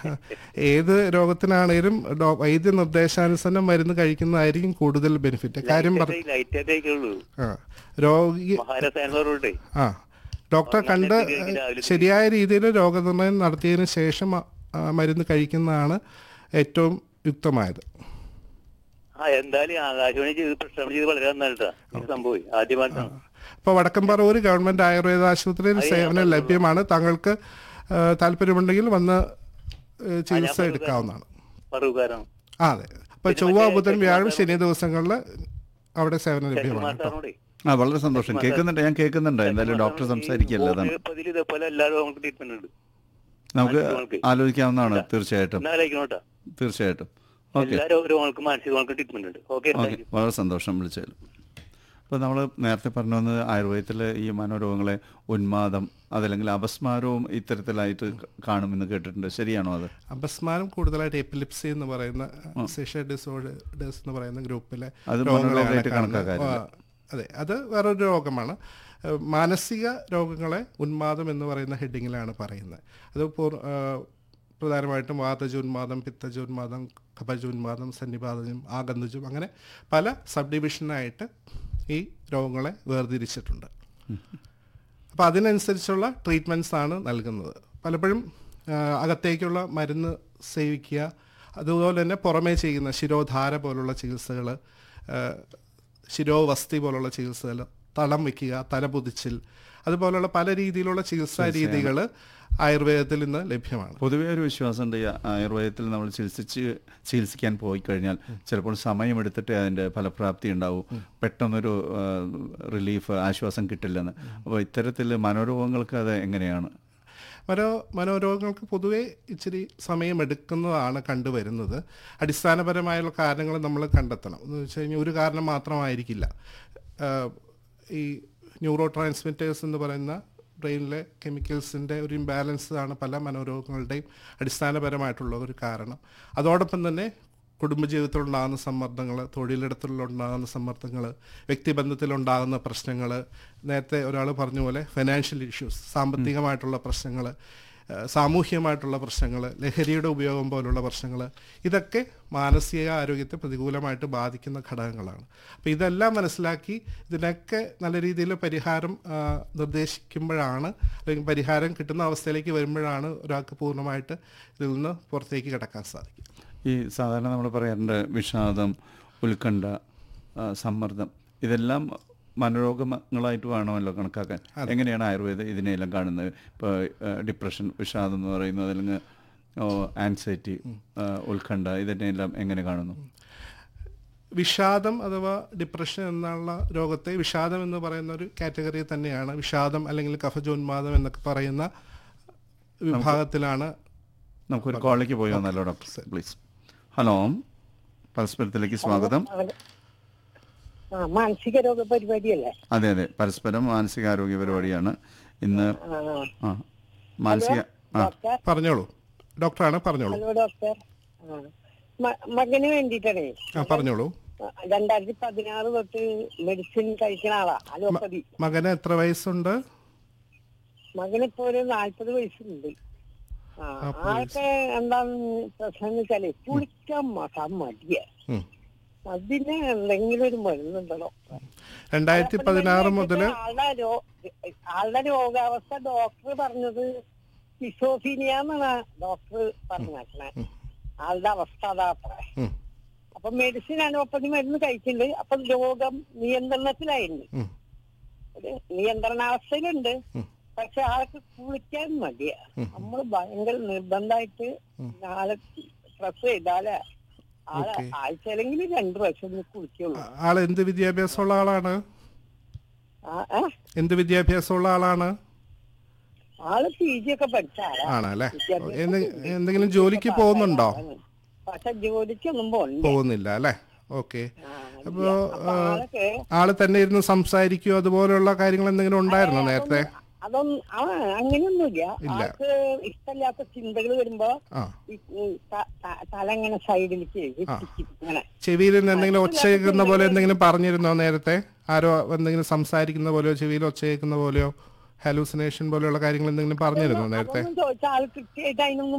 ഏത് രോഗത്തിനാണേലും ഡോ- വൈദ്യ നിർദ്ദേശാനുസരണം മരുന്ന് കഴിക്കുന്നതായിരിക്കും കൂടുതൽ ബെനിഫിറ്റ് കാര്യം പറ ലൈറ്റ് ആയിട്ടേ ഉള്ളൂ ആ രോഗി മഹാരസായനോടുണ്ട് ആ ഡോക്ടറെ കണ്ട് ശരിയായ രീതിയിൽ രോഗനിർണയം നടത്തിയതിന് ശേഷം ആ, ആ, മരുന്ന് കഴിക്കുന്നതാണ് ഏറ്റവും യുക്തമായത് ആ എന്തായാലും ആകാശവാണി ചെയ്ത് പ്രക്ഷേപണം ചെയ്ത് വളരെ നന്നായിട്ടാ ഈ സംഭവം ആദ്യമായിട്ടാണ് ഇപ്പോൾ വടക്കംപറവൂർ ഗവൺമെന്റ് ആയുർവേദ ആശുപത്രിയിൽ സേവനം ലഭ്യമാണ് താങ്കൾക്ക് ആ, താല്പര്യമുണ്ടെങ്കിൽ വന്ന് ഏ, ചികിത്സ എടുക്കാവുന്നതാണ് പറവുകാരാണ് ആ അതെ അപ്പോൾ ചൊവ്വ ബുധൻ വ്യാഴം ശനി ദിവസങ്ങളിൽ അവിടെ സേവനം ലഭ്യമാണ് കേട്ടോ മാസാറോടെ ആ വളരെ സന്തോഷം കേൾക്കുന്നുണ്ട് ഞാൻ കേൾക്കുന്നുണ്ട് എന്തായാലും ഡോക്ടർ സംസാരിക്കല്ലേ അതാണ് ഹോമിയോപ്പതിയിൽ ഇതേപോലെ എല്ലാ രോഗങ്ങൾക്കും ട്രീറ്റ്മെന്റ് ഉണ്ട് നമുക്ക് മാനസികങ്ങൾക്ക്. ആലോചിക്കാവുന്നതാണ് തീർച്ചയായിട്ടും എന്നാ ആലോചിക്കണോട്ടാ തീർച്ചയായിട്ടും ഓക്കെ എല്ലാ രോഗ- രോഗങ്ങൾക്കും മാനസിക രോഗങ്ങൾക്കും ട്രീറ്റ്മെന്റ് ഉണ്ട് ഓക്കെ ഓക്കെ വളരെ സന്തോഷം വിളിച്ചതിൽ അപ്പോൾ നമ്മൾ നേരത്തെ പറഞ്ഞു വന്നത് ആയുർവേദത്തിൽ ഈ മനോരോഗങ്ങളെ ഉന്മാദം അതല്ലെങ്കിൽ അപസ്മാരവും ഇത്തരത്തിലായിട്ട് കാണുമെന്ന് കേട്ടിട്ടുണ്ട് ശരിയാണോ അത് അപസ്മാരം കൂടുതലായിട്ട് എപ്പിലിപ്സി എന്ന് പറയുന്ന സെഷൻ ഡിസോർഡേഴ്സ് എന്ന് പറയുന്ന ഗ്രൂപ്പിലെ അത് രോഗങ്ങളെയാണ് മനോരോഗമായിട്ട് കാണുന്നത്. കണക്കാക്കാറില്ല. ആ, അതെ അത് വേറൊരു രോഗമാണ് ഏഹ് മാനസിക രോഗങ്ങളെ ഉന്മാദം എന്ന് പറയുന്ന ഹെഡിങ്ങിലാണ് പറയുന്നത് അത് പൂർ- ആ, പ്രധാനമായിട്ടും വാതജോന്മാദം പിത്തജോന്മാദം കപജോന്മാദം സന്നിപാതജം ആഗന്ധജം അങ്ങനെ പല സബ് ഡിവിഷനായിട്ട് ഈ രോഗങ്ങളെ വേർതിരിച്ചിട്ടുണ്ട് അപ്പോൾ അതിനനുസരിച്ചുള്ള ട്രീറ്റ്മെൻറ്റ്സ് ആണ് നൽകുന്നത് പലപ്പോഴും ആ, അകത്തേക്കുള്ള മരുന്ന് സേവിക്കുക അതുപോലെ തന്നെ പുറമേ ചെയ്യുന്ന ശിരോധാര പോലുള്ള ചികിത്സകൾ ശിരോവസ്തി പോലുള്ള ചികിത്സകൾ തളം വയ്ക്കുക തലപുതിച്ചിൽ അതുപോലുള്ള പല രീതിയിലുള്ള ചികിത്സാ രീതികൾ ആയുർവേദത്തിൽ ഇന്ന് ലഭ്യമാണ് പൊതുവേ ഒരു വിശ്വാസമുണ്ട് ഈ ആയുർവേദത്തിൽ നമ്മൾ ചികിത്സിച്ച് ചികിത്സിക്കാൻ പോയി കഴിഞ്ഞാൽ ചിലപ്പോൾ സമയമെടുത്തിട്ട് അതിൻ്റെ ഫലപ്രാപ്തി ഉണ്ടാവും പെട്ടെന്നൊരു ആ, റിലീഫ് ആശ്വാസം കിട്ടില്ലെന്ന് അപ്പോൾ ഇത്തരത്തിൽ മനോരോഗങ്ങൾക്ക് അത് എങ്ങനെയാണ് മനോ മനോരോഗങ്ങൾക്ക് പൊതുവെ ഇച്ചിരി സമയമെടുക്കുന്നതാണ് കണ്ടുവരുന്നത് അടിസ്ഥാനപരമായുള്ള കാരണങ്ങൾ നമ്മൾ കണ്ടെത്തണം എന്ന് വെച്ച് കഴിഞ്ഞാൽ ഒരു കാരണം മാത്രമായിരിക്കില്ല ആഹ് ഈ ന്യൂറോ ട്രാൻസ്മിറ്റേഴ്സ് എന്ന് പറയുന്ന ബ്രെയിനിലെ കെമിക്കൽസിൻ്റെ ഒരു ഇംബാലൻസ് ആണ് പല മനോരോഗങ്ങളുടെയും അടിസ്ഥാനപരമായിട്ടുള്ള ഒരു കാരണം അതോടൊപ്പം തന്നെ കുടുംബജീവിതത്തിലുണ്ടാകുന്ന സമ്മർദ്ദങ്ങൾ തൊഴിലിടത്തിലുണ്ടാകുന്ന സമ്മർദ്ദങ്ങൾ വ്യക്തിബന്ധത്തിലുണ്ടാകുന്ന പ്രശ്നങ്ങൾ നേരത്തെ ഒരാൾ പറഞ്ഞ പോലെ ഫിനാൻഷ്യൽ ഇഷ്യൂസ് സാമ്പത്തികമായിട്ടുള്ള പ്രശ്നങ്ങൾ സാമൂഹ്യമായിട്ടുള്ള പ്രശ്നങ്ങൾ ലഹരിയുടെ ഉപയോഗം പോലുള്ള പ്രശ്നങ്ങൾ ഇതൊക്കെ മാനസിക ആരോഗ്യത്തെ പ്രതികൂലമായിട്ട് ബാധിക്കുന്ന ഘടകങ്ങളാണ് അപ്പോൾ ഇതെല്ലാം മനസ്സിലാക്കി ഇതിനൊക്കെ നല്ല രീതിയിൽ പരിഹാരം ആ, നിർദ്ദേശിക്കുമ്പോഴാണ് അല്ലെങ്കിൽ പരിഹാരം കിട്ടുന്ന അവസ്ഥയിലേക്ക് വരുമ്പോഴാണ് ഒരാൾക്ക് പൂർണ്ണമായിട്ട് ഇതിൽ നിന്ന് പുറത്തേക്ക് കിടക്കാൻ സാധിക്കും ഈ സാധാരണ നമ്മൾ പറയാറുണ്ട് വിഷാദം ഉത്കണ്ഠ ആ, സമ്മർദ്ദം ഇതെല്ലാം മനോരോഗങ്ങളായിട്ട് വേണമല്ലോ കണക്കാക്കാൻ എങ്ങനെയാണ് ആയുർവേദം ഇതിനെല്ലാം കാണുന്നത് ഇപ്പോൾ ഡിപ്രഷൻ വിഷാദം എന്ന് പറയുന്നത് അല്ലെങ്കിൽ ആൻസൈറ്റി ഉത്കണ്ഠ ഇതിനെല്ലാം എങ്ങനെ കാണുന്നു വിഷാദം അഥവാ ഡിപ്രഷൻ എന്നുള്ള രോഗത്തെ വിഷാദം എന്ന് പറയുന്ന ഒരു കാറ്റഗറി തന്നെയാണ് വിഷാദം അല്ലെങ്കിൽ കഫജോന്മാദം എന്നൊക്കെ പറയുന്ന വിഭാഗത്തിലാണ് നമുക്കൊരു കോളിലേക്ക് പോയി വന്നല്ലോ ഡോക്ടർ പ്ലീസ് ഹലോ പരസ്പരത്തിലേക്ക് സ്വാഗതം ആ മാനസിക രോഗ പരിപാടിയല്ലേ അതെ അതെ പരസ്പരം മാനസികാരോഗ്യ പരിപാടിയാണ് ഇന്ന് ആ, ആ മാനസിക ആ ഡോക്ടർ പറഞ്ഞോളൂ ഡോക്ടറാണ് പറഞ്ഞോളൂ ഹലോ ഡോക്ടർ ആ, മ- മകന് വേണ്ടിട്ടാണേ ആ പറഞ്ഞോളൂ ആ, രണ്ടായിരത്തി പതിനാറ് തൊട്ട് മെഡിസിൻ കഴിക്കുന്ന ആളാ അലോപ്പതി മകന് എത്ര വയസ്സുണ്ട് മകന് ഇപ്പൊ ഒരു നാല്പത് വയസ്സുണ്ട് ആ ആൾക്ക് എന്താണ് പ്രശ്നം എന്ന് വെച്ചാല് കുളിക്കാൻ മസാൻ മടിയ ഉം. അതിന് എന്തെങ്കിലും ഒരു മരുന്നുണ്ടോ ഡോക്ടർ രണ്ടായിരത്തി പതിനാറ് മുതൽ ആളുടെ രോ- ആളുടെ രോഗാവസ്ഥ ഡോക്ടർ പറഞ്ഞത് സിസോഫീനിയ എന്നാണ് ഡോക്ടർ പറഞ്ഞേക്കണേ ആളുടെ അവസ്ഥ അതാ അത്ര അപ്പൊ മെഡിസിൻ അലോപ്പതി മരുന്ന് കഴിക്കുന്നുണ്ട് അപ്പൊ രോഗം നിയന്ത്രണത്തിലായിരുന്നു ഒരു നിയന്ത്രണാവസ്ഥയിലുണ്ട് പക്ഷെ ആൾക്ക് കുളിക്കാൻ മടിയാ നമ്മള് ഭയങ്കര നിർബന്ധമായിട്ട് ആളെ പ്രസ് ചെയ്താലേ ആളെ Okay. ആഴ്ചയിലെങ്കിലും രണ്ടു പ്രാവശ്യം ഒന്ന് കുളിക്കുള്ളൂ ആൾ എന്ത് വിദ്യാഭ്യാസമുള്ള ആളാണ് ആ ഏ? എന്ത് വിദ്യാഭ്യാസമുള്ള ആളാണ് ആള് പി ജി ഒക്കെ പഠിച്ച ആളാ ആണല്ലേ വിദ്യാഭ്യാസം എന്ത്- ഉണ്ട്. എന്തെങ്കിലും ജോലിക്ക് പോകുന്നുണ്ടോ പക്ഷെ ജോലിക്കൊന്നും പോണില്ല പോകുന്നില്ല അല്ലേ ഓക്കെ ആ, അപ്പോ അപ്പൊ ആൾക്ക് ആള് തന്നെ ഇരുന്ന് സംസാരിക്കുകയോ അതുപോലെയുള്ള കാര്യങ്ങൾ എന്തെങ്കിലും ഉണ്ടായിരുന്നോ നേരത്തെ അതൊന്നും ആ അങ്ങനെയൊന്നുമില്ല ഇല്ല. ആൾക്ക് ഇഷ്ടമില്ലാത്ത ചിന്തകൾ വരുമ്പോ ആ ഈ ഈ ത- ത- തല ഇങ്ങനെ സൈഡിലേക്ക് ഇട്ടിക്കും ഇങ്ങനെ ചെവിയിൽ നിന്ന് എന്തെങ്കിലും ഒച്ച കേൾക്കുന്ന പോലെ എന്തെങ്കിലും പറഞ്ഞിരുന്നോ നേരത്തെ ആരോ എന്തെങ്കിലും സംസാരിക്കുന്ന പോലെയോ ചെവിയിൽ ഒച്ച കേൾക്കുന്ന പോലെയോ ഹാലൂസിനേഷൻ പോലെയുള്ള കാര്യങ്ങൾ എന്തെങ്കിലും പറഞ്ഞിരുന്നോ നേരത്തെ അതൊന്നും ചോദിച്ചാൽ ആൾ കൃത്യമായിട്ട് അതിനൊന്നും